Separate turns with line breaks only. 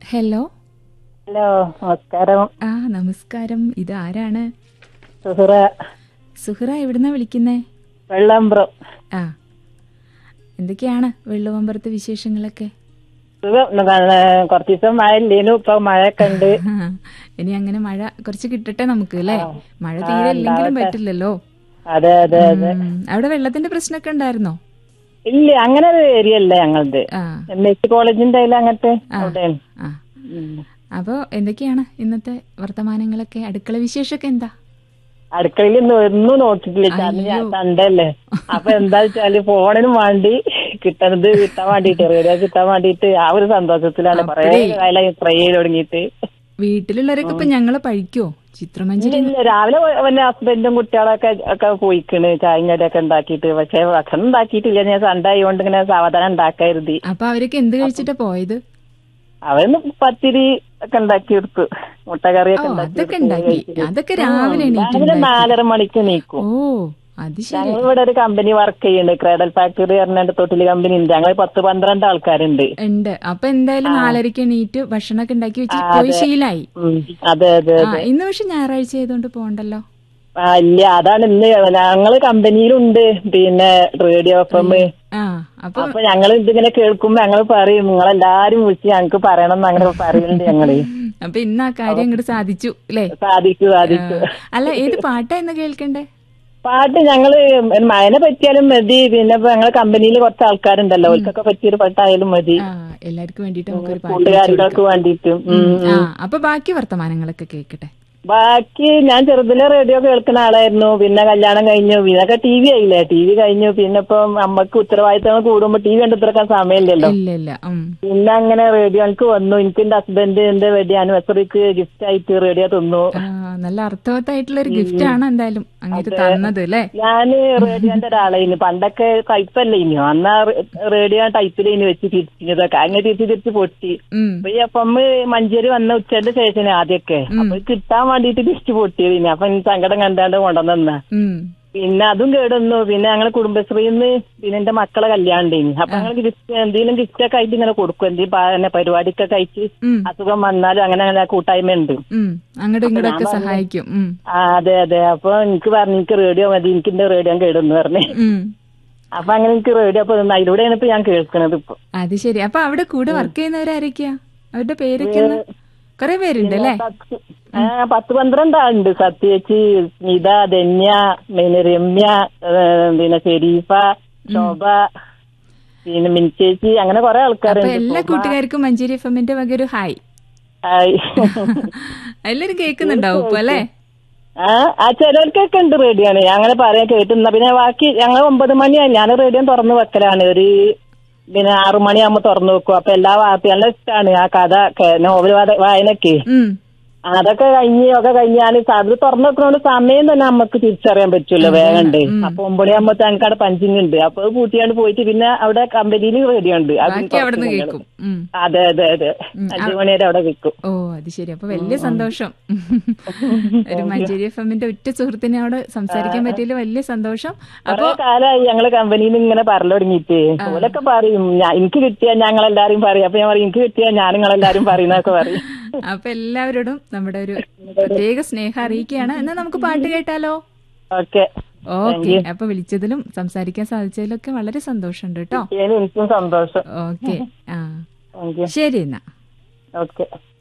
Hello
hello നമസ്കാരം
ആ നമസ്കാരം ഇത് ആരാണ്
സുഹൃ
സുഹറ എവിടുന്നാ വിളിക്കുന്നേ
വെള്ളമ്പ്രം
ആ എന്തൊക്കെയാണ് വെള്ളുവമ്പറത്തെ വിശേഷങ്ങളൊക്കെ
സുഖം ന- കുറച്ച് ദിവസം മഴ ഇല്ലേനു ഇപ്പൊ മഴയൊക്കെ ഉണ്ട്
ആ, ഇനി അങ്ങനെ മഴ കുറച്ച് കിട്ടട്ടെ നമുക്ക് അല്ലേ മഴ തീരെ ഇല്ലെങ്കിലും പറ്റില്ലല്ലോ
അതെ അതെ അതെ
ഉം, അവിടെ വെള്ളത്തിന്റെ പ്രശ്നമൊക്കെ ഉണ്ടായിരുന്നോ
ഇല്ല അങ്ങനെ ഒരു ഏരിയ അല്ല ഞങ്ങളത്
ആ
എം എസ് സി കോളേജിന്റെ അതിൽ അങ്ങനത്തെ അവിടെയാണ്
ആ
ഉം.
അപ്പോ എന്തൊക്കെയാണ് ഇന്നത്തെ വർത്തമാനങ്ങളൊക്കെ അടുക്കള വിശേഷമൊക്കെ എന്താ
അടുക്കളയിൽ ഇന്ന് ഒന്നും നോക്കിയിട്ടില്ല ചാന്ന് ഞാൻ സണ്ടല്ലേ അപ്പൊ എന്താ വെച്ചാല് ഫോണിനും വേണ്ടി കിട്ടണത് കിട്ടാൻ വേണ്ടിട്ട് റേഡിയോ കിട്ടാൻ വേണ്ടിട്ട് ആ ഒരു സന്തോഷത്തിലാണ് കൊറേ കാലമായി ട്രൈ ചെയ്ത് തുടങ്ങിയിട്ട്
വീട്ടിലുള്ളവരൊക്കെ ഇപ്പൊ ഞങ്ങളെ പഴിക്കോ ചിത്രമഞ്ജരി
ഇല്ല രാവിലെ പിന്നെ ഹസ്ബൻഡും കുട്ടികളൊക്കെ ഒക്കെ പോയിക്കണ് ചായയും കടിയൊക്കെ ഉണ്ടാക്കിയിട്ട് പക്ഷെ ഭക്ഷണം ഉണ്ടാക്കിയിട്ടില്ല ഞാൻ സൺഡേ ആയതുകൊണ്ട് ഇങ്ങനെ സാവധാനം ഉണ്ടാക്കരുതി
അപ്പൊ അവരൊക്കെ എന്ത് കഴിച്ചിട്ടാ പോയത്
അവന്ന് പത്തിരി ഒക്കെ ഉണ്ടാക്കി എടുത്തു മുട്ടക്കറിയൊക്കെ
ഓ
ഉണ്ടാക്കി
അതൊക്കെ ഉണ്ടാക്കി അതൊക്കെ രാവിലെ എണീറ്റ്
രാവിലെ നാലര മണിക്ക് നീക്കും
ഓ അത് ശരി
ഞങ്ങൾ ഇവിടെ ഒരു കമ്പനി വർക്ക് ചെയ്യുന്നുണ്ട് ക്രേഡൽ ഫാക്ടറി പറഞ്ഞിട്ട് തൊട്ടില് കമ്പനി ഉണ്ട് ഞങ്ങൾ പത്ത് പന്ത്രണ്ട് ആൾക്കാരുണ്ട്
ഉണ്ട് അപ്പൊ എന്തായാലും നാലരയ്ക്ക് എണീറ്റ് ഭക്ഷണമൊക്കെ ഉണ്ടാക്കി വെച്ചിട്ട് പോയി ശീലായി
ഉം. അതെ അതെ
ആ ഇന്ന് പക്ഷെ ഞായറാഴ്ച ആയതുകൊണ്ട് പോണ്ടല്ലോ
ആ ഇല്ല അതാണ് ഇന്ന് ഞങ്ങള് കമ്പനിയിലുണ്ട് പിന്നെ റേഡിയോ എഫ്
ആ അപ്പൊ
അപ്പൊ ഞങ്ങൾ ഇതിങ്ങനെ കേൾക്കുമ്പോ ഞങ്ങൾ പറയും നിങ്ങളെല്ലാരും വിളിച്ച് ഞങ്ങക്ക് പറയണം എന്ന് അങ്ങനെ പറയുന്നുണ്ട് ഞങ്ങള്
അപ്പൊ ഇന്ന് ആ കാര്യം അങ്ങോട്ട് സാധിച്ചു അല്ലേ
സാധിച്ചു സാധിച്ചു
അല്ല ഏത് പാട്ടാ ഇന്ന് കേൾക്കണ്ടേ
പാട്ട് ഞങ്ങള് മഴനെ പറ്റിയാലും മതി പിന്നെ ഇപ്പൊ ഞങ്ങളെ കമ്പനിയിൽ കുറച്ച് ആൾക്കാരുണ്ടല്ലോ അവർക്കൊക്കെ പറ്റിയൊരു പാട്ടായാലും മതി
ആ എല്ലാവർക്കും വേണ്ടിട്ട് നമുക്കൊരു പാട്ട്
കൂട്ടുകാരികൾക്ക് വേണ്ടിയിട്ടും ഉം.
ആ അപ്പൊ ബാക്കി വർത്തമാനങ്ങളൊക്കെ കേൾക്കട്ടെ
ബാക്കി ഞാൻ ചെറുതിലെ റേഡിയോ കേൾക്കുന്ന ആളായിരുന്നു പിന്നെ കല്യാണം കഴിഞ്ഞു പിന്നൊക്കെ ടി വി ആയില്ലേ ടി വി കഴിഞ്ഞു പിന്നെ ഇപ്പം നമ്മക്ക് ഉത്തരവാദിത്തങ്ങൾ കൂടുമ്പോ ടി വി കണ്ടെത്തിറക്കാൻ സമയമില്ലല്ലോ
ഇല്ല ഇല്ല ഉം
പിന്നെ അങ്ങനെ റേഡിയോ എനിക്ക് വന്നു എനിക്ക് എന്റെ ഹസ്ബൻഡ് എന്റെ വെഡി ആനിവേഴ്സറിക്ക് ഗിഫ്റ്റ് ആയിട്ട് റേഡിയോ തന്നു
ആ, നല്ല അർത്ഥവത്തായിട്ടുള്ള ഒരു ഗിഫ്റ്റ് ആണ് എന്തായാലും അങ്ങേര് തന്നത് അല്ലേ
ഞാന് റേഡിയോന്റെ ഒരാളേനു പണ്ടൊക്കെ ടൈപ്പല്ലേ ഇനി അന്ന് ആ റേ- റേഡിയോ ടൈപ്പിലേനു വെച്ച് തിരിച്ചതൊക്കെ അങ്ങനെ തിരിച്ച് തിരിച്ച് പൊട്ടി
ഉം
അപ്പൊ ഈ അപ്പം മഞ്ചേരി വന്ന ഉച്ചന്റെ ശേഷം ആദ്യമൊക്കെ അപ്പൊ കിട്ടാൻ വേണ്ടിട്ട് തിരിച്ച് പൊട്ടിയത് ഇനി അപ്പൊ എനിക്ക് സങ്കടം കണ്ടാണ്ട് കൊണ്ടുവന്ന
ഉം
പിന്നെ അതും കേടുന്നു പിന്നെ ഞങ്ങള് കുടുംബശ്രീന്ന് പിന്നെ എന്റെ മക്കളെ കല്യാണ്ടേനി അപ്പൊ ഞങ്ങൾ ഗിഫ്റ്റ് എന്തെങ്കിലും ഗിഫ്റ്റ് ഒക്കെ ആയിട്ട് ഇങ്ങനെ കൊടുക്കും എന്തെങ്കിലും പരിപാടിക്കൊക്കെ അയച്ച്
ഉം
അസുഖം വന്നാലും അങ്ങനെ അങ്ങനെ കൂട്ടായ്മ ഉണ്ട്
ഉം അങ്ങോട്ടും ഇങ്ങോട്ടൊക്കെ സഹായിക്കും ഉം
ആ അതെ അതെ അപ്പൊ എനിക്ക് പറഞ്ഞു എനിക്ക് റേഡിയോ മതി എനിക്ക് എന്റെ റേഡിയോ കേടുന്നു പറഞ്ഞു
ഉം
അപ്പൊ അങ്ങനെ എനിക്ക് റേഡിയോ അപ്പൊ തന്നു. അതിലൂടെയാണ് ഇപ്പൊ ഞാൻ കേൾക്കണത് ഇപ്പൊ
അത് ശരി അപ്പൊ അവിടെ കൂടെ വർക്ക് ചെയ്യുന്നവരാരൊക്കെയാ അവരുടെ പേരൊക്കെ ഒന്ന് കൊറേ പേരുണ്ട് അല്ലേ
പത്ത് ആ, പത്ത് പന്ത്രണ്ട് ആളുണ്ട് സത്യേച്ചി സ്മിത ധന്യ പിന്നെ രമ്യ ഏ, പിന്നെ ഷെരീഫ ശോഭ പിന്നെ മിനിച്ചേച്ചി അങ്ങനെ കുറെ
അപ്പൊ
ആൾക്കാരുണ്ട്
എല്ലാ കൂട്ടുകാർക്കും മഞ്ചേരി എഫ് എമ്മിന്റെ വക ഒരു ഹായ്
ഹായ്.
എല്ലാരും കേൾക്കുന്നുണ്ടാവും ഇപ്പൊ അല്ലേ
ആ ആ ചിലർക്കൊക്കെ ഉണ്ട് റേഡിയോണ് ഞാൻ അങ്ങനെ പറയാൻ കേട്ടുന്ന പിന്നെ ബാക്കി ഞങ്ങൾ ഒമ്പത് മണിയായി ഞാൻ റേഡിയോ തുറന്നു വെക്കലാണ് ഒരു പിന്നെ ആറു മണിയാകുമ്പോ തുറന്നു വെക്കും അപ്പൊ എല്ലാ വാർത്തയും നല്ല ഇഷ്ടമാണ് ആ കഥ കേ- നോവൽ വാത- വായനയൊക്കെ
ഉം
അതൊക്കെ കഴിഞ്ഞ് ഒക്കെ കഴിഞ്ഞാല് അത് തുറന്നു വെക്കണോണ്ട് സമയം തന്നെ നമുക്ക് തിരിച്ചറിയാൻ പറ്റുമല്ലോ വേഗം ഉണ്ട് അപ്പൊ ഒമ്പണിയാകുമ്പോ ഞങ്ങൾക്ക് അവിടെ പഞ്ചിങ് ഉണ്ട് അപ്പൊ അത് പൂട്ടിയാണ്ട് പോയിട്ട് പിന്നെ അവിടെ കമ്പനിയിൽ റേഡിയോ ഉണ്ട് അത്
ബാക്കി അവിടെ നിന്ന്
തുറക്കും
കേൾക്കും ഉം
ഞങ്ങള്. അതെ അതെ അതെ അഞ്ചു മണി വരെ അവിടെ വെക്കും
ഓ അത് ശരി അപ്പൊ വലിയ സന്തോഷം ഒരു മഞ്ചേരി എഫ് എമ്മിന്റെ ഒറ്റ സുഹൃത്തിനോട് സംസാരിക്കാൻ പറ്റിയതിൽ വലിയ സന്തോഷം
കുറെ കാലമായി ഞങ്ങള് കമ്പനിയിൽ ഇങ്ങനെ പറഞ്ഞു തുടങ്ങിയിട്ട് ഓലൊക്കെ പറയും ഞാ- എനിക്ക് കിട്ടിയാ ഞങ്ങളെല്ലാരും പറയും അപ്പൊ ഞാൻ പറയും എനിക്ക് കിട്ടിയാ ഞാൻ നിങ്ങളെല്ലാരും പറയുന്നൊക്കെ പറയും
അപ്പൊ എല്ലാവരോടും നമ്മുടെ ഒരു പ്രത്യേക സ്നേഹം അറിയിക്കുകയാണ് എന്നാ നമുക്ക് പാട്ട് കേട്ടാലോ
ഓക്കെ
ഓക്കെ അപ്പൊ വിളിച്ചതിലും സംസാരിക്കാൻ സാധിച്ചതിലും ഒക്കെ വളരെ സന്തോഷമുണ്ട് കേട്ടോ
എനിക്കും സന്തോഷം
ഓക്കെ ആ
താങ്ക് യു
ശരി എന്നാ
ഓക്കെ